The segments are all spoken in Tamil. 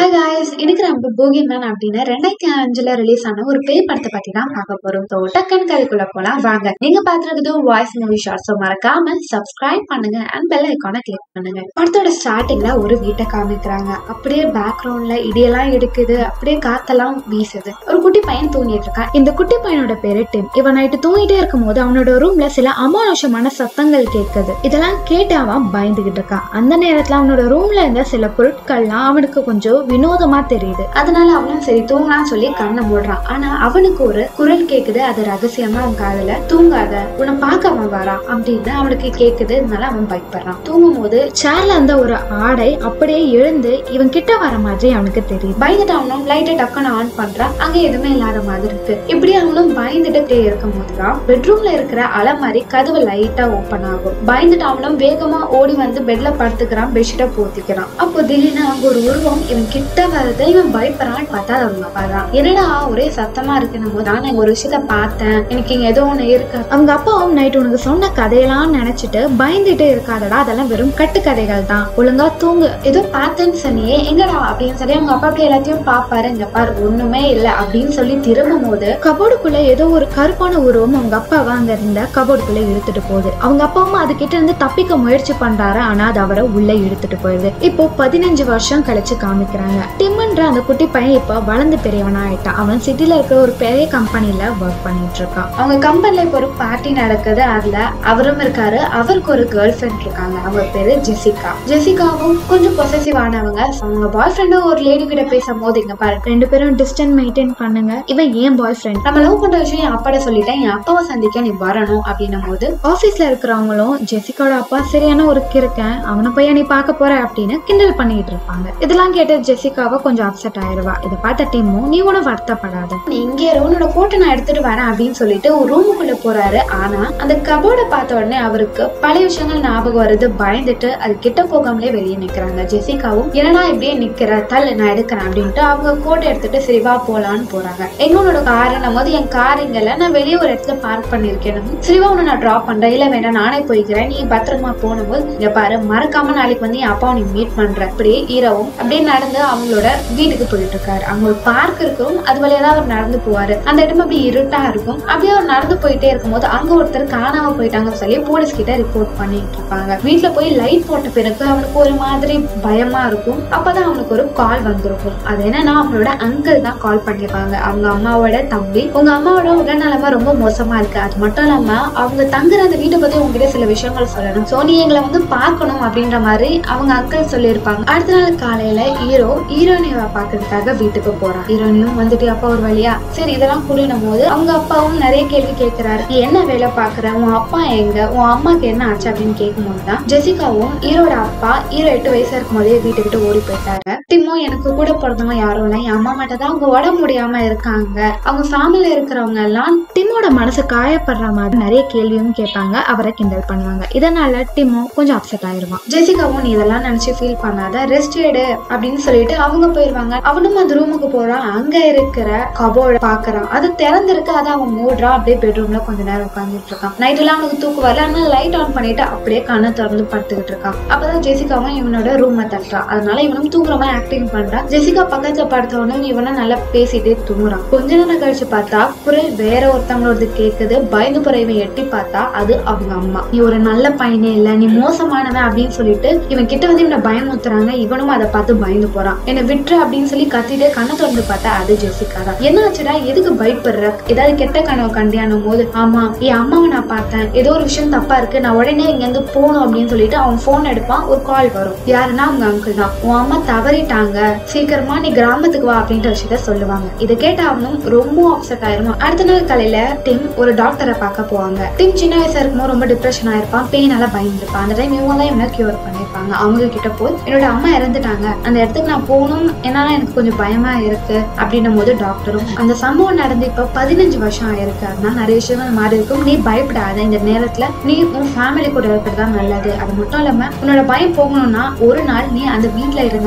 ஹாய் காய்ஸ் இன்னைக்கு நம்ம போகியன் மேன் அப்படின்னு ரெண்டாயிரத்தி அஞ்சுல ரிலீஸ் ஆன ஒரு பேய் படத்தை பத்தி தான் பார்க்க போறோம் ஸோ டக்குன்னு கதைக்குள்ள போலாம் வாங்க நீங்க பாத்துறது வாய்ஸ் மூவி ஷார்ட் ஸோ மறக்காம சப்ஸ்கிரைப் பண்ணுங்க அண்ட் பெல் ஐக்கானை கிளிக் பண்ணுங்க படத்தோட ஸ்டார்டிங்ல ஒரு வீட்டை காமிக்கிறாங்க அப்படியே பேக்ரவுண்ட்ல இடியெல்லாம் எடுக்குது அப்படியே காத்தெல்லாம் வீசுது ஒரு குட்டி பையன் தூங்கிட்டு இருக்கான் இந்த குட்டி பையனோட பேரு டிம் இவன் நைட்டு தூங்கிட்டே இருக்கும்போது அவனோட ரூம்ல சில அமானுஷமான சத்தங்கள் கேட்குது இதெல்லாம் கேட்டு அவன் பயந்துகிட்டு இருக்கான் அந்த நேரத்துல அவனோட ரூம்ல இருந்த சில பொருட்கள்லாம் அவனுக்கு கொஞ்சம் வினோதமா தெரியுது அதனால அவனும் சரி தூங்கலாம்னு சொல்லி கண்ணை மூடுறான் ஆனா அவனுக்கு ஒரு குரல் கேக்குது அது ரகசியமா அவன் காதுல தூங்காத உன்னை பார்க்க அவன் வரான் அப்படின்னு அவனுக்கு கேக்குது அதனால அவன் பயப்படுறான் தூங்கும் போது சேர்ல இருந்த ஒரு ஆடை அப்படியே எழுந்து இவன் கிட்ட வர மாதிரி அவனுக்கு தெரியுது பயந்துட்டு அவனும் லைட்டை டக்குன்னு ஆன் பண்றான் அங்க எதுவுமே இல்லாத மாதிரி இருக்கு இப்படி அவனும் பயந்துட்டே இருக்கும் போதுதான் பெட்ரூம்ல இருக்கிற அலமாரி கதவு லைட்டா ஓபன் ஆகும் பயந்துட்டு அவனும் வேகமா ஓடி வந்து பெட்ல படுத்துக்கிறான் பெட்ஷீட்டை போத்திக்கிறான் அப்போ திடீர்னு அங்க ஒரு உருவம் இவன் கிட்ட வரத இவன் பயப்படுறான்னு பார்த்தா அது அவங்க அப்பா தான் என்னடா ஒரே சத்தமா இருக்கு நம்ம நான் ஒரு விஷயத்த பார்த்தேன் எனக்கு இங்க ஏதோ ஒண்ணு இருக்கு அவங்க அப்பாவும் நைட் உனக்கு சொன்ன கதையெல்லாம் நினைச்சிட்டு பயந்துட்டு இருக்காதடா அதெல்லாம் வெறும் கட்டுக்கதைகள் தான் ஒழுங்கா தூங்கு ஏதோ பார்த்தேன்னு சொன்னியே எங்கடா அப்படின்னு சொல்லி அவங்க அப்பா அப்படி எல்லாத்தையும் பாப்பாரு இங்க பாரு ஒண்ணுமே இல்ல அப்படின்னு சொல்லி திரும்பும் போது கபோர்டுக்குள்ள ஏதோ ஒரு கருப்பான உருவம் அவங்க அப்பாவை அங்க இருந்த கபோர்டுக்குள்ள இழுத்துட்டு போகுது அவங்க அப்பாவும் அது கிட்ட இருந்து தப்பிக்க முயற்சி பண்றாரு ஆனா அது அவரை உள்ள இழுத்துட்டு போயிடுது இப்போ பதினஞ்சு வருஷம் கழிச்சு காமிக்கிறாங்க டிம்ன்ற அந்த குட்டி பையன் இப்போ வளர்ந்து பெரியவனா ஆயிட்டான் அவன் சிட்டில இருக்கிற ஒரு பெரிய கம்பெனில ஒர்க் பண்ணிட்டு இருக்கான் அவங்க கம்பெனில இப்போ ஒரு பார்ட்டி நடக்குது அதுல அவரும் இருக்காரு அவருக்கு ஒரு கேர்ள் ஃப்ரெண்ட் இருக்காங்க அவங்க பேரு ஜெசிகா ஜெசிகாவும் கொஞ்சம் பொசசிவ் ஆனவங்க So, அவங்க பாய் ஃப்ரெண்டும் ஒரு லேடி கிட்ட பேசும் போது இங்க பாரு ரெண்டு பேரும் டிஸ்டன்ஸ் மெயின்டைன் பண்ணுங்க இவன் ஏன் பாய் ஃப்ரெண்ட் நம்ம லவ் பண்ற விஷயம் என் அப்பாட சொல்லிட்டேன் என் அப்பாவை சந்திக்க நீ வரணும் அப்படின்னும் போது ஆபீஸ்ல இருக்கிறவங்களும் ஜெசிகாவோட அப்பா சரியான ஒரு கிறுக்கன் அவனை பையன் நீ பார்க்க போற அப்படின்னு கிண்டல் பண்ணிட்டு இருப்பாங்க இதெல்லாம் கேட்டு ஜெசிகாவை கொஞ்சம் அப்செட் ஆயிருவா இதை பார்த்த டீமும் நீ ஒன்றும் வருத்தப்படாத நீ இங்கே இரு, உன்னோட போட்டோ நான் எடுத்துட்டு வரேன் அப்படின்னு சொல்லிட்டு ஒரு ரூமுக்குள்ள போறாரு ஆனா அந்த கபோர்டை பார்த்த உடனே அவருக்கு பழைய விஷயங்கள் ஞாபகம் வருது பயந்துட்டு அது கிட்ட போகாமலே வெளியே நிக்கிறாங்க ஜெசிகாவும் என்னடா இப்படியே நிக்கிற தள்ளு நான் எடுக்கிறேன் அப்படின்ட்டு அவங்க கோட்டை எடுத்துட்டு சரி வா போலான்னு போறாங்க எங்க உன்னோட காருன்னும் போது என் கார் இங்க இல்ல நான் வெளியே ஒரு இடத்துல பார்க் பண்ணிருக்கேன் சரிவா உன்னை நான் டிராப் பண்றேன் இல்ல வேண்டாம் நானே போய்க்கிறேன் நீ பத்திரமா போனும்போது இங்க பாரு மறக்காம நாளைக்கு வந்து என் அப்பாவை நீ மீட் பண்ற அப்படியே ஈரவும் அப்படியே நடந்து அவங்களோட வீட்டுக்கு போயிட்டு இருக்காரு அங்க ஒரு பார்க் இருக்கும் அது வழியா தான் அவர் நடந்து போவாரு அந்த இடம் அப்படி இருட்டா இருக்கும் அப்படியே அவர் நடந்து போயிட்டே இருக்கும்போது அங்க ஒருத்தர் காணாம போயிட்டாங்கன்னு சொல்லி போலீஸ் கிட்ட ரிப்போர்ட் பண்ணிட்டு இருப்பாங்க வீட்டுல போய் லைட் போட்ட பிறகு அவனுக்கு ஒரு மாதிரி பயமா இருக்கும் அப்பதான் அவனுக்கு ஒரு கால் வந்திருக்கும் அது என்னன்னா அவனோட அங்கிள் தான் கால் பண்ணிருப்பாங்க அவங்க அம்மாவோட தம்பி உங்க அம்மாவோட உடல்நலமா ரொம்ப மோசமா இருக்கு அது மட்டும் இல்லாம அவங்க தங்குற அந்த வீட்டை பத்தி உங்ககிட்ட சில விஷயங்கள் சொல்லணும் சோ நீ எங்களை வந்து பார்க்கணும் அப்படின்ற மாதிரி அவங்க அங்கிள் சொல்லியிருப்பாங்க அடுத்த நாள் காலையில ஹீரோ ஹீரோனியை பாக்குறதுக்காக வீட்டுக்கு போறான் ஹீரோனியும் வந்துட்டு அப்பா ஒரு வழியா சரி இதெல்லாம் புரியணும் போது அவங்க அப்பாவும் நிறைய கேள்வி கேட்கிறாரு நீ என்ன வேலை பாக்குற உன் அப்பா எங்க உன் அம்மாக்கு என்ன ஆச்சு அப்படின்னு கேட்கும்போது தான் ஜெசிகாவும் ஹீரோட அப்பா ஹீரோ எட்டு வயசா இருக்கும் போதே வீட்டு விட்டு ஓடி போயிட்டாரு டிம்மும் எனக்கு கூட பிறந்தவங்க யாரும் இல்லை என் அம்மா மட்டும் தான் அவங்க உடம்பு முடியாம இருக்காங்க அவங்க ஃபேமிலியில இருக்கிறவங்க எல்லாம் டிம்மோட மனசு காயப்படுற மாதிரி நிறைய கேள்வியும் கேட்பாங்க அவரை கிண்டல் பண்ணுவாங்க இதனால டிம்மும் கொஞ்சம் அப்செட் ஆயிருவான் ஜெசிகாவும் நீ இதெல்லாம் நினைச்சு ஃபீல் பண்ணாத ரெஸ்ட் எடு அப்படின்னு சொல்லிட்டு அவங்க போயிருவாங்க அவனும் அந்த ரூமுக்கு போறான் அங்க இருக்கிற கபோர்டு பாக்குறான் அது திறந்திருக்கு அதை அவன் மூடுறான் அப்படியே பெட்ரூம்ல கொஞ்ச நேரம் உட்காந்துட்டு இருக்கான் நைட் எல்லாம் அவனுக்கு தூக்கம் வரல ஆனா லைட் ஆன் பண்ணிட்டு அப்படியே கண்ணை திறந்து படுத்துக்கிட்டு இருக்கான் அப்பதான் ஜெசிகாவும் இவனோட ரூமை தட்டுறான் அதனால இவனும் தூங்குற மாதிரி ஆக்டிங் பண்றான் ஜெசிகா பக்கத்துல படுத்தவனும் இவனும் நல்லா பேசிட்டே தூங்குறான் கொஞ்ச நேரம் கழிச்சு பார்த்தா குரல் வேற ஒருத்தவங்களோடது கேக்குது பயந்து போற இவன் எட்டி பார்த்தா அது அவங்க அம்மா நீ ஒரு நல்ல பையனே இல்ல நீ மோசமானவன் அப்படின்னு சொல்லிட்டு இவன் கிட்ட வந்து இவனை பயமுத்துறாங்க இவனும் அதை பார்த்து பயந்து போறான் என்னை விட்டுரு அப்படின்னு சொல்லி கத்திட்டு கண்ணை திறந்து பார்த்தா அது ஜெசிகா தான் என்ன ஆச்சுடா எதுக்கு பயப்படுற ஏதாவது கெட்ட கனவு கண்டியானும் போது ஆமா என் அம்மாவை நான் பார்த்தேன் ஏதோ ஒரு விஷயம் தப்பா இருக்கு நான் உடனே இங்க இருந்து போகணும் அப்படின்னு சொல்லிட்டு அவன் போன் எடுப்பான் ஒரு கால் வரும் யாருன்னா அவங்க அங்கிள் தான் உன் அம்மா தவறிட்டாங்க சீக்கிரமா நீ கிராமத்துக்கு வா அப்படின்ற விஷயத்த சொல்லுவாங்க இதை கேட்ட அவனும் ரொம்ப அப்செட் ஆயிருவான் அடுத்த நாள் காலையில டிம் ஒரு டாக்டரை பார்க்க போவாங்க டிம் சின்ன வயசா இருக்கும்போது ரொம்ப டிப்ரெஷன் ஆயிருப்பான் பெயினால பயந்துருப்பான் அந்த டைம் இவங்க தான் இவனை கியூர் பண்ணிருப்பாங்க அவங்க கிட்ட போய் என்னோட அம்மா இறந்துட்டாங்க அந்த இடத்துக்கு நான் போகணும் என்னால எனக்கு கொஞ்சம் பயமா இருக்கு அப்படின்னும் போது டாக்டரும் அந்த சம்பவம் நடந்து இப்ப பதினஞ்சு வருஷம் ஆயிருக்கு அதனால நிறைய விஷயங்கள் மாறி இருக்கும் நீ பயப்படாத இந்த நேரத்துல நீ உன் ஃபேமிலி கூட இருக்கிறது தான் நல்லது அது மட்டும் இல்லாம உன்னோட பயம் போகணும்னா ஒரு நாள் நீ அந்த வீட்ல இருந்தாதான் அந்த பயம்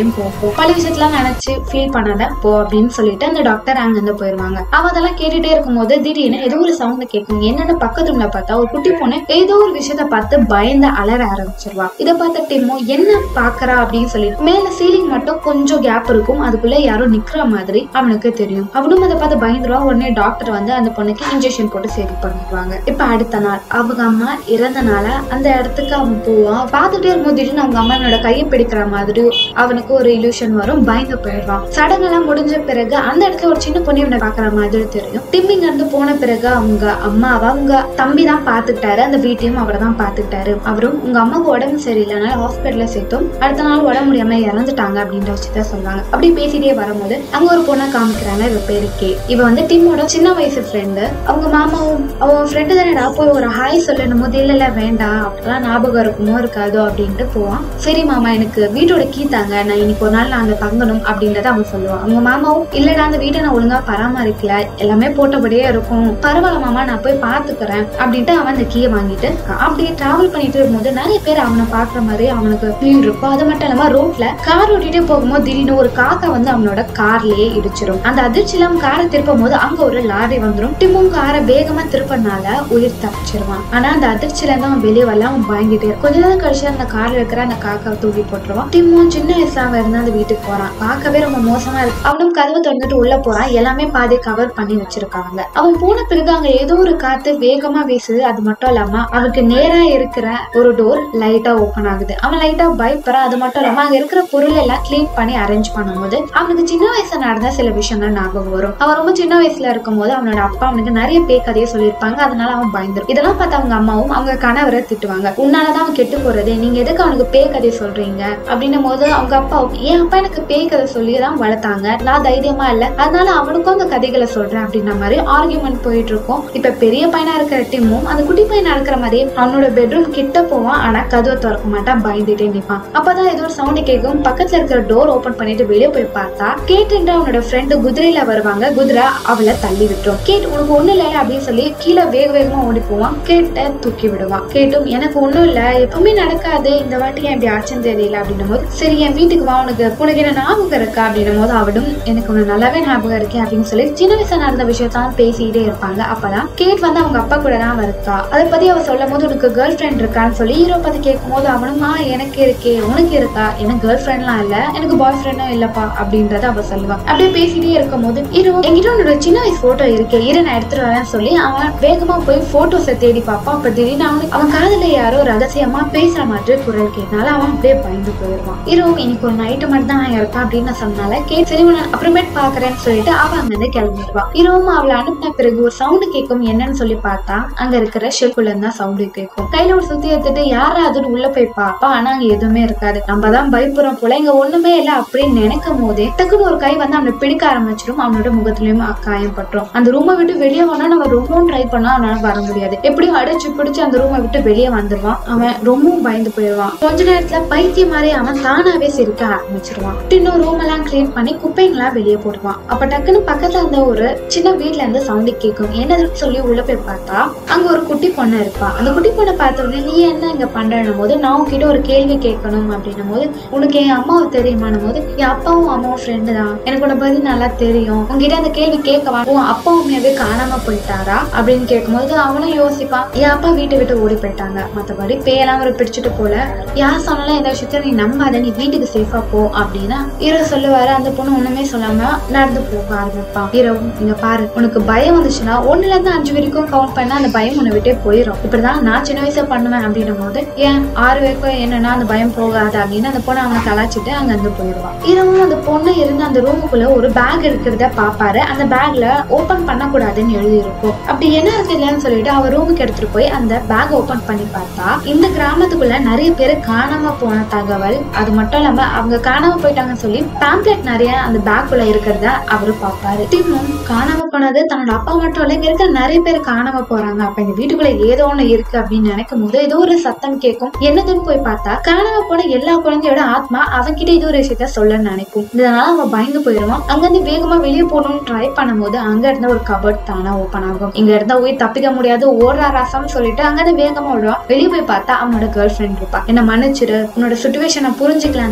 டைம் போகும் பல விஷயத்தெல்லாம் நினைச்சு ஃபீல் பண்ணாத போ அப்படின்னு சொல்லிட்டு அந்த டாக்டர் அங்க இருந்து போயிருவாங்க அவ அதெல்லாம் கேட்டுட்டே இருக்கும்போது திடீர்னு ஏதோ ஒரு சவுண்ட் கேட்கும் என்னன்னு பக்கத்து ரூம்ல பார்த்தா ஒரு குட்டி பொண்ணு ஏதோ ஒரு விஷயத்த பார்த்து பயந்து அலற ஆரம்பிச்சிருவா இதை பார்த்த டிம்மோ என்ன பாக்குறா அப்படின்னு சொல்லிட்டு மேல சீலிங் மட்டும் கொஞ்சம் கேப் இருக்கும் அதுக்குள்ள யாரோ நிக்கிற மாதிரி அவனுக்கு தெரியும் அவனும் அதை பார்த்து பயந்துருவா உடனே டாக்டர் வந்து அந்த பொண்ணுக்கு இன்ஜெக்ஷன் போட்டு சரி பண்ணிடுவாங்க இப்ப அடுத்த நாள் அவங்க அம்மா இறந்தனால அந்த இடத்துக்கு அவன் போவான் பார்த்துட்டே இருக்கும்போது திடீர்னு அவங்க அம்மாவோட கையை பிடிக்கிற மாதிரி அவனுக்கு ஒரு இல்யூஷன் வரும் பயந்து போயிடுவான் சடங்கெல்லாம் முடிஞ்ச பிறகு அந்த இடத்துல ஒரு சின்ன பொண்ணு இவனை பாக்குற மாதிரி தெரியும் டிம்மிங்க இருந்து போன பிறகு அவங்க அம்மாவை அவங்க தம்பி தான் பாத்துக்கிட்டாரு அந்த வீட்டையும் அவர் தான் பாத்துக்கிட்டாரு அவரும் உங்க அம்மாவுக்கு உடம்பு சரியில்லைனால ஹாஸ்பிட்டல்ல சேர்த்தோம் அடுத்த நாள் உடம்பு முடியாம இறந்துட்டாங்க அப்படின்ற விஷயத்த சொல்றாங்க அப்படி பேசிட்டே வரும்போது அங்க ஒரு பொண்ணை காமிக்கிறாங்க இவ பேரு கே இவ வந்து டிம்மோட சின்ன வயசு ஃப்ரெண்டு அவங்க மாமாவும் அவன் ஃப்ரெண்டு தானேடா போய் ஒரு ஹாய் சொல்லணும் போது இல்ல இல்ல வேண்டாம் அப்படிலாம் ஞாபகம் இருக்குமோ இருக்காதோ அப்படின்ட்டு போவான் சரி மாமா எனக்கு வீட்டோட கீ தாங்க நான் இன்னைக்கு ஒரு நாள் நான் அங்க தங்கணும் அப்படின்றத அவன் சொல்லுவான் அவங்க மாமாவும் இல்லடா அந்த வீட்டை நான் ஒழுங்கா பராமரிக்கல எல்லாமே போட்டபடியே இருக்கும் பரவாயில்ல மாமா நான் போய் பாத்துக்கிறேன் அப்படின்ட்டு அவன் அந்த கீயை வாங்கிட்டு அப்படியே டிராவல் பண்ணிட்டு இருக்கும்போது நிறைய பேர் அவனை பாக்குற மாதிரி அவனுக்கு ஃபீல் இருக்கும் அது மட்டும் இல்லாம ரோட்ல கார் ஓட்டிட்டே போகும்போது திடீர்னு ஒரு காக்கா வந்து அவனோட கார்லயே இடிச்சிரும் அந்த அதிர்ச்சியில அவன் காரை திருப்பும் போது அங்க ஒரு லாரி வந்துரும் டிம்மும் காரை வேகமா திருப்பனால உயிர் தப்பிச்சிருவான் ஆனா அந்த அதிர்ச்சியில இருந்து அவன் வெளியே வரல அவன் பயந்துட்டே இருக்கான். கொஞ்ச நேரம் கழிச்சு அந்த கார்ல இருக்கிற அந்த காக்காவை தூக்கி போட்டுருவான் டிம்மும் சின்ன வயசுல அவன் இருந்து அந்த வீட்டுக்கு போறான் பார்க்கவே ரொம்ப மோசமா இருக்கு அவனும் கதவு திறந்துட்டு உள்ள போறான் எல்லாமே பாதி கவர் பண்ணி வச்சிருக்காங்க அவன் போன பிறகு அங்க ஏதோ ஒரு காத்து வேகமா வீசுது அது மட்டும் இல்லாம அவனுக்கு நேரா இருக்கிற ஒரு டோர் லைட்டா ஓபன் ஆகுது அவன் லைட்டா பயப்படுறான் அது மட்டும் இல்லாம அங்க இருக்கிற பொருள் எல்லாம் க்ளீன் பண்ணி அரேஞ்ச் பண்ணும்போது அவனுக்கு சின்ன வயசுல நடந்த சில விஷயங்கள் ஞாபகம் வரும் அவன் ரொம்ப சின்ன வயசுல இருக்கும்போது அவனோட அப்பா அவனுக்கு நிறைய பேய் கதையை சொல்லியிருப்பாங்க அதனால அவன் பயந்துரும் இதெல்லாம் பார்த்து அவங்க அம்மாவும் அவங்க கணவரை திட்டுவாங்க உன்னாலதான் அவன் கெட்டு போறது நீங்க எதுக்கு அவனுக்கு பேய் கதை சொல்றீங்க அப்படின்னும் போது அவங்க அப்பாவும் என் அப்பா எனக்கு பேய் கதை சொல்லி தான் வளர்த்தாங்க நான் தைரியமா இல்ல அதனால அவனுக்கும் அந்த கதைகளை சொல்றேன் அப்படின்ற மாதிரி ஆர்கியூமெண்ட் போயிட்டு இருக்கும் இப்ப பெரிய பையனா இருக்கிற டிம்மும் அந்த குட்டி பையனா இருக்கிற மாதிரி அவனோட பெட்ரூம் கிட்ட போவான் ஆனா கதவை திறக்க மாட்டான் பயந்துட்டே நிப்பான் அப்பதான் ஏதோ ஒரு சவுண்ட் கேட்கும் பக்கத்துல இருக்கிற டோர் ஓபன் பண்ணிட்டு வெளியே போய் பார்த்தா கேட்டுன்ற அவனோட ஃப்ரெண்டு குதிரையில வருவாங்க குதிரை அவளை தள்ளி விட்டுரும் கேட் உனக்கு ஒண்ணு இல்ல அப்படின்னு சொல்லி கீழே வேக வேகமா ஓடி போவான் கேட்ட தூக்கி விடுவான் கேட்டும் எனக்கு ஒண்ணும் இல்ல எப்பவுமே நடக்காது இந்த வாட்டி ஏன் இப்படி ஆச்சுன்னு தெரியல அப்படின்னும் போது சரி என் வீட்டுக்கு வா உனக்கு உனக்கு என்ன ஞாபகம் இருக்கா அப்படின்னும் போது அவளும் எனக்கு உனக்கு நல்லாவே ஞாபகம் இருக்கு அப்படின்னு சொல்லி சின்ன வயசுல நடந்த விஷயத்தான் பேசிட்டே இருப்பாங்க அப்பதான் கேட் வந்து அவங்க அப்பா கூட தான் இருக்கா அதை பத்தி அவ சொல்லும் போது உனக்கு கேர்ள் ஃப்ரெண்ட் இருக்கான்னு சொல்லி ஹீரோ பத்தி கேட்கும் போது அவனும் "ஆ, எனக்கு இருக்கே உனக்கு இருக்கா எனக்கு கேர்ள் ஃப்ரெண்ட்லாம் இல்ல எனக்கு பாய் ஃப்ரெண்டும் இல்லப்பா அப்படின்றத அவ சொல்லுவா அப்படியே பேசிட்டே இருக்கும் போது ஹீரோ என்கிட்ட உன்னோட சின்ன வயசு போட்டோ இருக்கே இரு நான் எடுத்துட்டு வரேன்னு சொல்லி அவன் வேகமா போய் போட்டோஸை தேடி பார்ப்பான் அப்ப திடீர்னு அவனுக்கு அவன் காதுல யாரோ ரகசியமா பேசுற மாதிரி குரல் கேட்டனால அவன் அப்படியே பயந்து போயிடுவான் ஹீரோ இன்னைக்கு ஒரு நைட்டு மட்டும் தான் நான் இருப்பேன் அப்படின்னு நான் சொன்னால கேட் சரி உன்னை அப்புறமேட் பாக்குறேன்னு சொல்லிட்டு அவன் அங்க இருந்து கிளம்பிடுவான் ஹீரோவும் அவளை அனுப்பின பிறகு ஒரு சவுண்டு கேட்கும் என்னன்னு சொல்லி பார்த்தா அங்க இருக்கிற ஷெல்ஃபுல இருந்தா சவுண்டு கேட்கும் கையில ஒரு சுத்தி எடுத்துட்டு யாரா அதுன்னு உள்ள போய் பாப்பா ஆனா அங்க எதுவுமே இருக்காது நம்ம தான் பயப்படுறோம் போல இங்க ஒண்ணுமே இல்ல அப்படின்னு நினைக்கும் போதே டக்குன்னு ஒரு கை வந்து அவனை பிடிக்க ஆரம்பிச்சிடும் அவனோட முகத்திலயும் காயம் பட்டுரும் அந்த ரூமை விட்டு வெளியே வந்தா நம்ம ரொம்பவும் ட்ரை பண்ணா அவனால வர முடியாது எப்படியும் அடிச்சு பிடிச்சு அந்த ரூமை விட்டு வெளியே வந்துருவான் அவன் ரொம்பவும் பயந்து போயிடுவான் கொஞ்ச நேரத்துல பைத்தியம் மாதிரி அவன் தானாவே சிரிக்க ஆரம்பிச்சிருவான் இன்னும் ரூம் எல்லாம் கிளீன் பண்ணி குப்பைங்களா வெளியே போடுவான் அப்ப டக்குன்னு பக்கத்துல இருந்த ஒரு சின்ன வீட்ல இருந்து சவுண்ட் கேட்கும் என்னதுன்னு சொல்லி உள்ள போய் பார்த்தா அங்க ஒரு குட்டி பொண்ணு இருப்பா அந்த குட்டி பொண்ணை பார்த்த உடனே நீ என்ன இங்க பண்றனும் போது நான் உன்கிட்ட ஒரு கேள்வி கேட்கணும் அப்படின்னும் போது உனக்கு என் அம்மாவை தெரியுமானும் போது என் அப்பாவும் அம்மாவும் ஃப்ரெண்டு தான் எனக்கு உன்னை பத்தி நல்லா தெரியும் உங்ககிட்ட அந்த கேள்வி கேட்கவா உன் அப்பா உண்மையாவே காணாம போயிட்டாரா அப்படின்னு கேட்கும்போது அவனும் யோசிப்பான் என் அப்பா வீட்டை விட்டு ஓடி போயிட்டாங்க மத்தபடி பேயெல்லாம் ஒரு பிடிச்சிட்டு போல யார் சொன்னாலும் எந்த விஷயத்த நீ நம்பாத நீ வீட்டுக்கு சேஃபா போ அப்படின்னா ஹீரோ சொல்லுவாரு அந்த பொண்ணு ஒண்ணுமே சொல்லாம நடந்து போக ஆரம்பிப்பான் ஹீரோ இங்க பாரு உனக்கு பயம் வந்துச்சுன்னா ஒண்ணுல இருந்து அஞ்சு வரைக்கும் கவுண்ட் பண்ணா அந்த பயம் உன்னை விட்டே போயிடும் இப்படிதான் நான் சின்ன வயசுல பண்ணுவேன் அப்படின்னும் போது ஏன் ஆறு வரைக்கும் என்னன்னா அந்த பயம் போகாது அப்படின்னு அந்த பொண்ணை அவனை கலாச்சிட்டு அங்க இருந்து போயிடுவான் ஹீரோவும் அந்த பொண்ணு இருந்து அந்த ரூமுக்குள்ள ஒரு பேக் இருக்கிறத பாப்பாரு அந்த பேக்ல ஓபன் பண்ணக்கூடாதுன்னு எழுதி இருக்கும் அப்படி என்ன இருக்கு இல்லைன்னு சொல்லிட்டு அவர் ரூமுக்கு எடுத்துட்டு போய் அந்த பேக் ஓபன் பண்ணி பார்த்தா இந்த கிராமத்துக்குள்ள நிறைய பேர் காணாம போன தகவல் அது மட்டும் இல்லாம அவங்க காணாம போயிட்டாங்கன்னு சொல்லி பேம்ப்ளெட் நிறைய அந்த பேக்குள்ள இருக்கிறத அவரு பார்ப்பாரு டிம்மும் காணாம போனது தன்னோட அப்பா மட்டும் இல்ல இங்க இருக்க நிறைய பேர் காணாம போறாங்க அப்ப இந்த வீட்டுக்குள்ள ஏதோ ஒண்ணு இருக்கு அப்படின்னு நினைக்கும் போது ஏதோ ஒரு சத்தம் கேட்கும் என்னதுன்னு போய் பார்த்தா காணாம போன எல்லா குழந்தையோட ஆத்மா அவன்கிட்ட இது ஒரு விஷயத்த சொல்லணும்னு நினைக்கும் இதனால அவன் பயந்து போயிடுவான் அங்க இருந்து வேகமா வெளியே போகணும்னு ட்ரை பண்ணும்போது அங்க இருந்த ஒரு கபர்ட் தானா ஓபன் ஆகும் இங்க இருந்தா உயிர் தப்பிக்க முடியாது ஓடுறா ரசம்னு சொல்லிட்டு அங்க இருந்து வேகமா விடுவான் வெளியே போய் பார்த்தா அவனோட கேர்ள் ஃப்ரெண்ட் இருப்பா என்ன மன்னிச்சிரு உன்னோட சுச்சுவேஷனை புரிஞ்சுக்கல அந்த நேரத்துல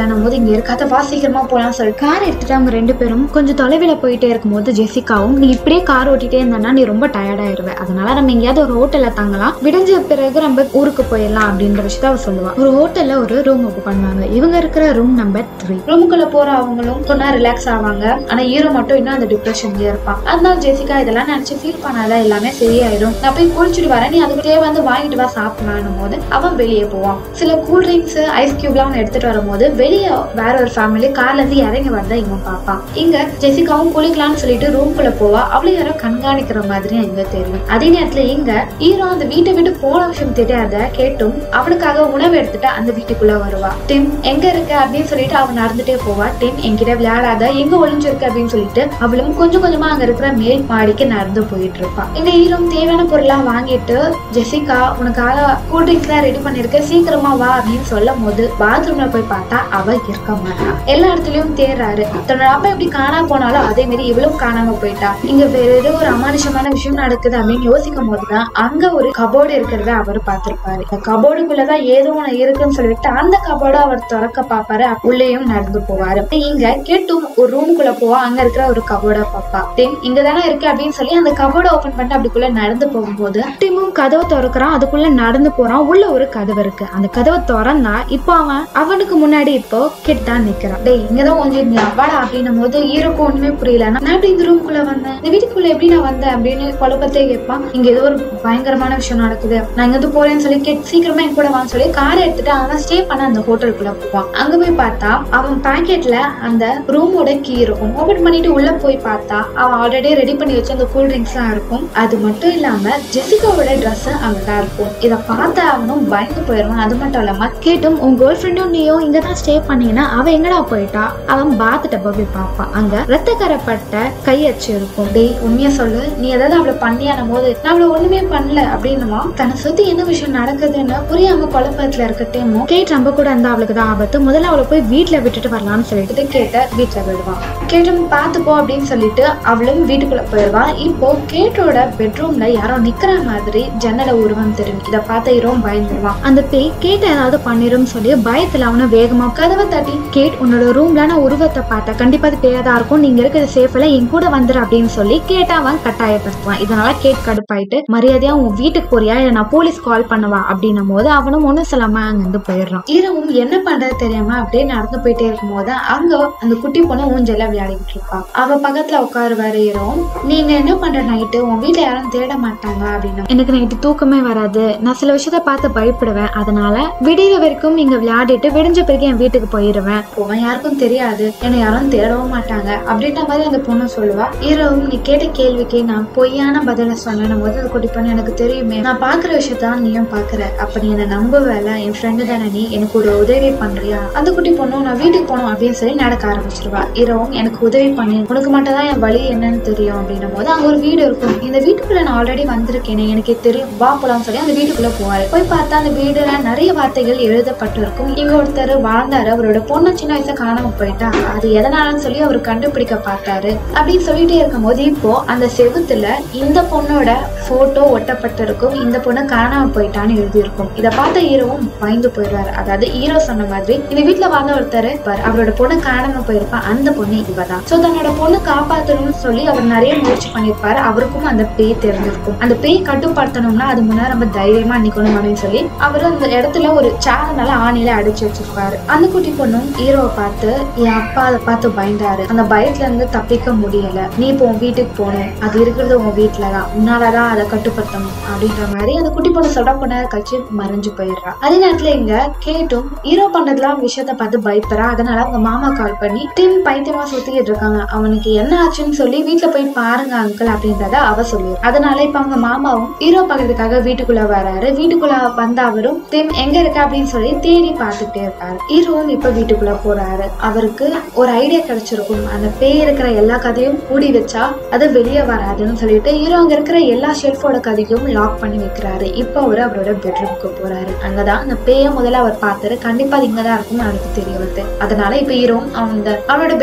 வீட்டுல போது இங்க இருக்காத வா சீக்கிரமா போலாம் சொல்லி கார் எடுத்துட்டு அவங்க ரெண்டு பேரும் கொஞ்சம் தொலைவில் போயிட்டே இருக்கும்போது ஜெசிகாவும் நீ இப்படியே கார் ஓட்டிட்டே இருந்தானா நீ ரொம்ப டயர்டாயிருவே அதனால நம்ம எங்கேயாவது ஒரு ஹோட்டல்ல தங்கலாம் விடிஞ்ச பிறகு நம்ம ஊருக்கு போயிடலாம் அப்படின்ற விஷயத்த அவ சொல்லுவா ஒரு ஹோட்டல்ல ஒரு ரூம் புக் பண்ணுவாங்க இவங்க இருக்கிற ரூம் நம்பர் த்ரீ ரூமுக்குள்ள போற அவங்களும் கொஞ்ச ரிலாக்ஸ் ஆவாங்க ஆனா ஹீரோ மட்டும் இன்னும் அந்த டிப்ரெஷன்லயே இருப்பான் அதனால ஜெசிகா இதெல்லாம் நினைச்சு ஃபீல் பண்ணாத எல்லாமே சரியாயிடும் நான் போய் குளிச்சுட்டு வரேன் நீ அதுக்குள்ளேயே வந்து வாங்கிட்டு வா சாப்பிடலாம் போது அவன் வெளியே போவான் சில கூல் ட்ரிங்க்ஸ் ஐஸ் கியூப்லாம் அவன் எடுத்துட்டு வரும்போது வெளியே வேற ஒரு ஃபேமிலி கார்ல இருந்து இறங்கி வரத இவன் பார்ப்பான் இங்க ஜெசிகாவும் குளிக்கலாம்னு சொல்லிட்டு ரூம்குள்ள போவா அவளை யாரோ கண்காணிக்கிற மாதிரி இங்க தெரியும் அதே நேரத்துல இங்க ஹீரோ அந்த வீட்டை விட்டு போன விஷயம் தெரியாத கேட்டும் அவளுக்காக உணவு எடுத்துட்டு அந்த வீட்டுக்குள்ள வருவா டிம் எங்க இருக்க அப்படின்னு சொல்லிட்டு அவன் நடந்துட்டே போவா டிம் என்கிட்ட விளையாடாத எங்க ஒளிஞ்சிருக்க அப்படின்னு சொல்லிட்டு அவளும் கொஞ்சம் கொஞ்சமா அங்க இருக்கிற மேல் மாடிக்கு நடந்து போயிட்டு இருப்பா இந்த ஹீரோ தேவையான பொருள்லாம் வாங்கிட்டு ஜெசிகா உனக்காக கூல் ட்ரிங்க்ஸ் எல்லாம் ரெடி பண்ணிருக்க சீக்கிரமா வா அப்படின்னு சொல்லும் போது பாத்ரூம்ல போய் பார்த்தா அவ இருக்க மாட்டா எல்லா இடத்துலயும் தேடுறாரு தன்னோட அப்பா எப்படி காணா போனாலும் அதே மாதிரி இவளும் காணாம போயிட்டா இங்க வேற ஏதோ ஒரு அமானுஷமான விஷயம் நடக்குது அப்படின்னு யோசிக்கும் போதுதான் அங்க ஒரு கபோர்டு இருக்கிறத அவர் பார்த்திருப்பாரு இந்த கபோர்டுக்குள்ளதான் ஏதோ ஒண்ணு இருக்குன்னு சொல்லிட்டு அந்த கபோர்டு அவர் திறக்க பாப்பாரு உள்ளேயும் நடந்து போவாரு இங்க கேட்டும் ஒரு ரூமுக்குள்ள போவா அங்க இருக்கிற ஒரு கபோர்ட பாப்பா டிம் இங்க தானே இருக்கு அப்படின்னு சொல்லி அந்த கபோர்ட ஓபன் பண்ணிட்டு அப்படிக்குள்ள நடந்து போகும்போது டிமும் கதவை திறக்கிறான் அதுக்குள்ள நடந்து போறான் உள்ள ஒரு கதவு இருக்கு அந்த கதவை திறந்தா இப்போ அவன் அவனுக்கு முன்னாடி இப்போ கிட் தான் நிக்கிறான் டேய் இங்கதான் ஒஞ்சிருந்தியா வாடா அப்படின்னும் போது ஈரோக்கும் ஒண்ணுமே புரியல நான் எப்படி இந்த ரூமுக்குள்ள வந்தேன் இந்த வீட்டுக்குள்ள எப்படி நான் வந்தேன் அப்படின்னு குழப்பத்தே கேட்பான் இங்க ஏதோ ஒரு பயங்கரமான விஷயம் நடக்குது நான் இங்க இருந்து போறேன்னு சொல்லி கேட் சீக்கிரமா என் கூட வான்னு சொல்லி காரை எடுத்துட்டு அவன் ஸ்டே பண்ண அந்த ஹோட்டலுக்குள்ள போவான் அங்க போய் பார்த்தா அவன் பாக்கெட்ல அந்த ரூமோட கீ இருக்கும் ஓபன் பண்ணிட்டு உள்ள போய் பார்த்தா அவன் ஆல்ரெடி ரெடி பண்ணி வச்ச அந்த கூல் ட்ரிங்க்ஸ் எல்லாம் இருக்கும் அது மட்டும் இல்லாம ஜெசிகாவோட ட்ரெஸ் அங்கதான் இருக்கும் இத பார்த்த அவனும் பயந்து போயிடுவான் அது மட்டும் இல்லாம கேட்டும் உன் கேர்ள் ஃப்ரெண்டும் நீயும் இங்க தான் ஸ்டே பண்ணீங்கன்னா அவ எங்கடா போயிட்டா அவன் பாத்துட்ட போய் பார்ப்பான் அங்க ரத்த கரப்பட்ட கையச்சு இருக்கும் டேய் உண்மையா சொல்லு நீ ஏதாவது அவளை பண்ணியான போது நான் அவளை ஒண்ணுமே பண்ணல அப்படின்னுமா தன்னை சுத்தி என்ன விஷயம் நடக்குதுன்னு புரியாம குழப்பத்துல இருக்கட்டேமோ கேட் நம்ம கூட இருந்தா அவளுக்கு தான் ஆபத்து முதல்ல அவளை போய் வீட்டுல விட்டுட்டு வரலாம்னு சொல்லிட்டு கேட்ட வீட்டுல விடுவான் கேட்டும் பாத்துப்போ அப்படின்னு சொல்லிட்டு அவளும் வீட்டுக்குள்ள போயிடுவான் இப்போ கேட்டோட பெட்ரூம்ல யாரோ நிக்கிற மாதிரி ஜன்னல உருவம் தெரியும் இத பார்த்த ஹீரோவும் பயந்துருவான் அந்த பேய் கேட்ட ஏதாவது பண்ணிரும் சொல்லி பயத்துல அவனை வேகமா கதவை தட்டி கேட் உன்னோட ரூம்ல நான் உருவத்தை பார்த்தேன் கண்டிப்பா அது பேயா தான் இருக்கும் நீங்க இருக்கிற சேஃப்ல என் கூட வந்துரு அப்படின்னு சொல்லி கேட்ட அவன் கட்டாயப்படுத்துவான் இதனால கேட் கடுப்பாயிட்டு மரியாதையா உன் வீட்டுக்கு போறியா இல்ல நான் போலீஸ் கால் பண்ணவா அப்படின்னும் போது அவனும் ஒண்ணும் சொல்லாம அங்கிருந்து போயிடுறான் இரவும் என்ன பண்றது தெரியாம அப்படியே நடந்து போயிட்டே இருக்கும் போது அங்க அந்த குட்டி பொண்ணு ஊஞ்சல விளையாடிட்டு இருப்பா அவ பக்கத்துல உட்காருவாரு இரவும் நீங்க என்ன பண்ற நைட்டு உன் வீட்டுல யாரும் தேட மாட்டாங்க அப்படின்னு எனக்கு நைட்டு தூக்கமே வராது நான் சில விஷயத்த பார்த்து பயப்படுவேன் அதனால விடிகிற வரைக்கும் இங்க விளையாடிட்டு விடிஞ்ச பிறகு என் வீட்டுக்கு போயிருவேன் போவேன் யாருக்கும் தெரியாது என்னை யாரும் தேடவும் மாட்டாங்க அப்படின்ற மாதிரி அந்த பொண்ணு சொல்லுவா இரவும் நீ கேட்ட கேள்விக்கு நான் பொய்யான பதில சொன்ன போது அது குட்டி பொண்ணு எனக்கு தெரியுமே நான் பாக்குற விஷயத்த நீயும் பாக்குற அப்ப நீ என்ன நம்பவேல என் ஃப்ரெண்டு தானே நீ எனக்கு ஒரு உதவி பண்றியா அந்த குட்டி பொண்ணும் நான் வீட்டுக்கு போகணும் அப்படின்னு சொல்லி நடக்க ஆரம்பிச்சிருவா இரவும் எனக்கு உதவி பண்ணி உனக்கு மட்டும் தான் என் வழி என்னன்னு தெரியும் அப்படின்னும் போது அங்க ஒரு வீடு இருக்கும் இந்த வீட்டுக்குள்ள நான் ஆல்ரெடி வந்திருக்கேனே எனக்கு தெரியும் வா போலாம்னு சொல்லி அந்த வீட்டுக்குள்ள போவாரு போய் பார்த்தா அந்த வீடுல நிறைய வார்த்தைகள் எழுதப்பட்டிருக்கும் இங்க ஒருத்தர் வாழ்ந்தாரு அவரோட பொண்ணு சின்ன வயசுல காணாம போயிட்டா அது எதனாலன்னு சொல்லி அவர் கண்டுபிடிக்க பார்த்தாரு அப்படின்னு சொல்லிட்டே இருக்கும்போது இப்போ அந்த செவுத்துல இந்த பொண்ணோட போட்டோ ஒட்டப்பட்டிருக்கும் இந்த பொண்ணு காணாம போயிட்டான்னு எழுதியிருக்கும் இதை பார்த்த ஹீரோவும் பயந்து போயிடுவாரு அதாவது ஹீரோ சொன்ன மாதிரி இந்த வீட்டுல வாழ்ந்த ஒருத்தர் பாரு, அவரோட பொண்ணு காணாம போயிருப்பா அந்த பொண்ணு இவதான் சோ தன்னோட பொண்ணு காப்பாத்தணும்னு சொல்லி அவர் நிறைய முயற்சி பண்ணிருப்பாரு அவருக்கும் அந்த பேய் தெரிஞ்சிருக்கும் அந்த பேய் கட்டுப்படுத்தணும்னா அது முன்னாடி நம்ம தைரியமா நிக்கணும் அப்படின்னு சொல்லி அவர் அந்த இடத்துல ஒரு சேரனால ஆணியில அடிச்சு வச்சிருப்பாரு அந்த குட்டி பொண்ணும் ஹீரோவை பார்த்து என் அப்பா அதை பார்த்து பயந்தாரு அந்த பயத்துல இருந்து தப்பிக்க முடியல நீ இப்போ உன் வீட்டுக்கு போகணும் அது இருக்கிறது உன் வீட்டுலதான் உன்னாலதான் அதை கட்டுப்படுத்தணும் அப்படின்ற மாதிரி அந்த குட்டி பொண்ணு சொல்ற பொண்ண கழிச்சு மறைஞ்சு போயிடுறா அதே நேரத்துல இங்க கேட்டும் ஹீரோ பண்றதுலாம் விஷயத்த பார்த்து பயப்படுறா அதனால அவங்க மாமா கால் பண்ணி டிம் பைத்தியமா சுத்திக்கிட்டு இருக்காங்க அவனுக்கு என்ன ஆச்சுன்னு சொல்லி வீட்டுல போய் பாருங்க அங்கிள் அப்படின்றத அவ சொல்லிடு அதனால இப்ப அவங்க மாமாவும் ஹீரோ பாக்குறதுக்காக வீட்டுக்குள்ள வராரு வீட்டுக்குள்ள வந்த அவரும் டிம் எங்க இருக்க அப்படின்னு சொல்லி தேடி பார்த்துட்டே இருக்காரு ஹீரோவும் இப்ப வீட்டுக்குள்ள போறாரு அவருக்கு ஒரு ஐடியா கிடைச்சிருக்கும் அந்த பேய் இருக்கிற எல்லா கதையும் மூடி வச்சா அது வெளியே வராதுன்னு சொல்லிட்டு ஹீரோ அங்க இருக்கிற எல்லா ஷெல்ஃபோட கதையும் லாக் பண்ணி வைக்கிறாரு இப்போ அவர் அவரோட பெட்ரூம்க்கு போறாரு அங்கதான் அந்த பேய முதல்ல அவர் பார்த்தாரு கண்டிப்பா அது இங்கதான் இருக்கும்னு அவருக்கு தெரிய வருது அதனால இப்ப ஹீரோ அந்த அவரோட பெட்ரூம்க்கு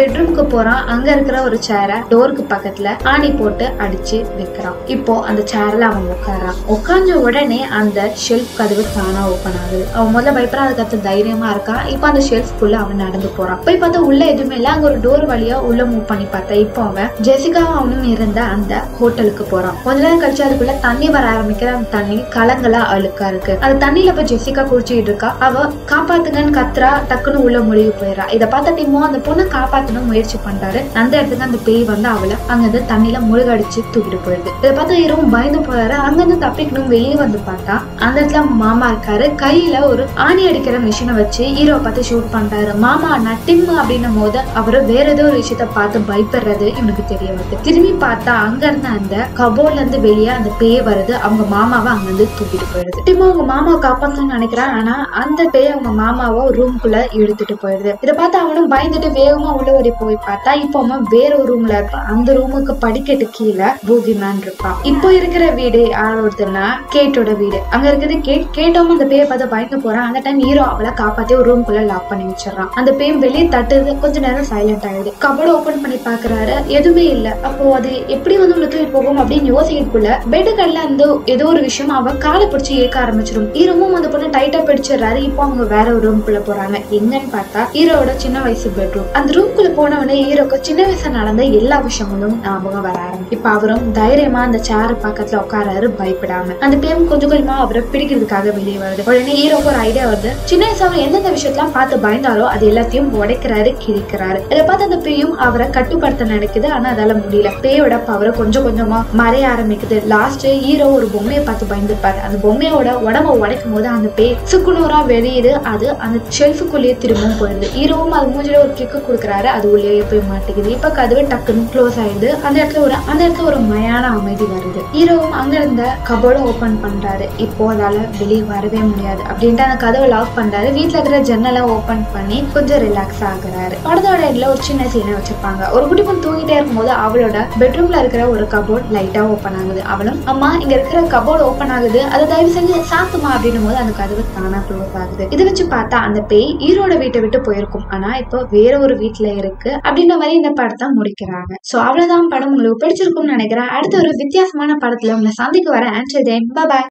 போறான் அங்க இருக்கிற ஒரு சேரை டோருக்கு பக்கத்துல ஆணி போட்டு அடிச்சு வைக்கிறான் இப்போ அந்த சேர்ல அவன் உட்காரான் உட்கார்ந்த உடனே அந்த ஷெல்ஃப் கதவு தானா ஓபன் ஆகுது அவன் முதல்ல பயப்படாத கத்து தைரியமா இருக்கான் இப்போ அந்த ஷெல்ஃப்குள்ள அவன் நடந்து போறான் போய் பார்த்தா உள்ள எதுவுமே இல்ல அங்க ஒரு டோர் வழியா உள்ள மூவ் பண்ணி பார்த்தா இப்போ அவன் ஜெசிகாவும் அவனும் இருந்த அந்த ஹோட்டலுக்கு போறான் கொஞ்ச நேரம் கழிச்சு அதுக்குள்ள தண்ணி வர ஆரம்பிக்கிற அந்த தண்ணி கலங்களா அழுக்கா இருக்கு அந்த தண்ணியில போய் ஜெசிகா குளிச்சுட்டு இருக்கா அவ காப்பாத்துங்கன்னு கத்துறா டக்குன்னு உள்ள முழுகி போயிடறா இதை பார்த்த டீமோ அந்த பொண்ணை காப்பாத்தணும் முயற்சி பண்றாரு அந்த இடத்துக்கு அந்த பேய் வந்து அவளை அங்கிருந்து தண்ணியில முழுகடிச்சு தூக்கிட்டு போயிடுது இதை பார்த்து ஹீரோவும் பயந்து போறாரு அங்கிருந்து தப்பிக்கணும் வெளியே வந்து பார்த்தா அந்த இடத்துல அவங்க மாமா இருக்காரு கையில ஒரு ஆணி அடிக்கிற மிஷினை வச்சு ஹீரோவை பார்த்து ஷூட் பண்றாரு மாமா நான் டிம் அப்படின்னும் போது அவரு வேற ஏதோ ஒரு விஷயத்த பார்த்து பயப்படுறது இவனுக்கு தெரிய வருது திரும்பி பார்த்தா அங்க இருந்த அந்த கபோர்ட்ல இருந்து வெளியே அந்த பேய் வருது அவங்க மாமாவை அங்க இருந்து தூக்கிட்டு போயிடுது டிம் அவங்க மாமாவை காப்பாத்தணும்னு நினைக்கிறான் ஆனா அந்த பேய் அவங்க மாமாவை ரூம்குள்ள இழுத்துட்டு போயிடுது இதை பார்த்து அவனும் பயந்துட்டு வேகமா உள்ள ஓடி போய் பார்த்தா இப்போ அவன் வேற ஒரு ரூம்ல இருப்பான் அந்த ரூமுக்கு படிக்கட்டு கீழே பூகி மேன் இருப்பான் இப்போ இருக்கிற வீடு யாரோடதுன்னா கேட்டோட வீடு அங்க இருக்கிறது கேட் கேட்டவங்க அந்த பேயை பார்த்து பயந்து போறான் அந்த டைம் ஹீரோ அவளை காப்பாத்தி ஒரு ரூம்குள்ள லாக் பண்ணி வச்சிடறான் அந்த பேயும் வெளியே தட்டுது கொஞ்ச நேரம் சைலண்ட் ஆயிடுது கபோர்டு ஓபன் பண்ணி பாக்குறாரு எதுவுமே இல்ல அப்போ அது எப்படி வந்து உள்ள தூக்கிட்டு போகும் அப்படின்னு யோசிக்கக்குள்ள பெட்டுக்கல்ல அந்த ஏதோ ஒரு விஷயம் அவ காலை பிடிச்சு இழுக்க ஆரம்பிச்சிடும் ஹீரோவும் அந்த பொண்ணு டைட்டா பிடிச்சிடுறாரு இப்போ அவங்க வேற ஒரு ரூம்குள்ள போறாங்க எங்கன்னு பார்த்தா ஹீரோவோட சின்ன வயசு பெட்ரூம் அந்த ரூம்குள்ள போனவனே ஹீரோக்கு சின்ன வயசுல நடந்த எல்லா விஷயங்களும் ஞாபகம் வர ஆரம்பிச்சு இப்ப அவரும் தைரியமா அந்த சேர் பக்கத்துல உட்காராரு பயப்படாம அந்த பேம் கொஞ்சம் கொஞ்சமா அவரை பிடிக்கிறதுக்காக வெளியே வருது உடனே ஹீரோக்கு ஒரு ஐடியா வருது சின்ன வயசு அவர் எந்தெந்த விஷயத்தெல்லாம் பார்த்து பயந்தாரோ அது எல்லாத்தையும் உடைக்கிறாரு கிழிக்கிறாரு இதை பார்த்து அந்த பேயும் அவரை கட்டுப்படுத்த நினைக்குது ஆனா அதால முடியல பேயோட பவரை கொஞ்சம் கொஞ்சமா மறைய ஆரம்பிக்குது லாஸ்ட் ஹீரோ ஒரு பொம்மையை பார்த்து பயந்துப்பாரு அந்த பொம்மையோட உடம்ப உடைக்கும் போது அந்த பேய் சுக்குநூறா வெளியுது அது அந்த ஷெல்ஃபுக்குள்ளேயே திரும்பவும் போயிடுது ஹீரோவும் அது மூஞ்சில ஒரு கிக்கு கொடுக்குறாரு அது உள்ளே போய் மாட்டேங்குது இப்ப கதவு டக்குன்னு க்ளோஸ் ஆயிடுது அந்த இடத்துல ஒரு அந்த இடத்துல ஒரு மயான அமைதி வருது ஹீரோவும் அங்க இருந்த கபோர்டை ஓபன் பண்றாரு இப்போ அதால வெளியே வரவே முடியாது அப்படின்ட்டு அந்த கதவை லாக் பண்றாரு வீட்டுல இருக்கிற ஜன்னலை ஓபன் பண்ணி கொஞ்சம் ரிலாக்ஸ் ஆகுறாரு படத்தோட இதுல ஒரு சின்ன சீனை வச்சிருப்பாங்க ஒரு குட்டி பொண்ணு தூங்கிட்டே இருக்கும்போது அவளோட பெட்ரூம்ல இருக்கிற ஒரு கபோர்ட் லைட்டா ஓபன் ஆகுது அவளும் அம்மா இங்க இருக்கிற கபோர்டு ஓபன் ஆகுது அதை தயவு செஞ்சு சாத்துமா அப்படின்னும் போது அந்த கதவு தானா க்ளோஸ் ஆகுது இதை வச்சு பார்த்தா அந்த பேய் ஈரோட வீட்டை விட்டு போயிருக்கும் ஆனா இப்போ வேற ஒரு வீட்டுல இருக்கு அப்படின்ற மாதிரி இந்த படத்தை முடிக்கிறாங்க சோ அவ்வளவுதான் படம் உங்களுக்கு பிடிச்சிருக்கும்னு நினைக்கிறேன் அடுத்த ஒரு வித்தியாசமான படத்துல உங்களை சந்திக்க வர ஆன்சர் பாய்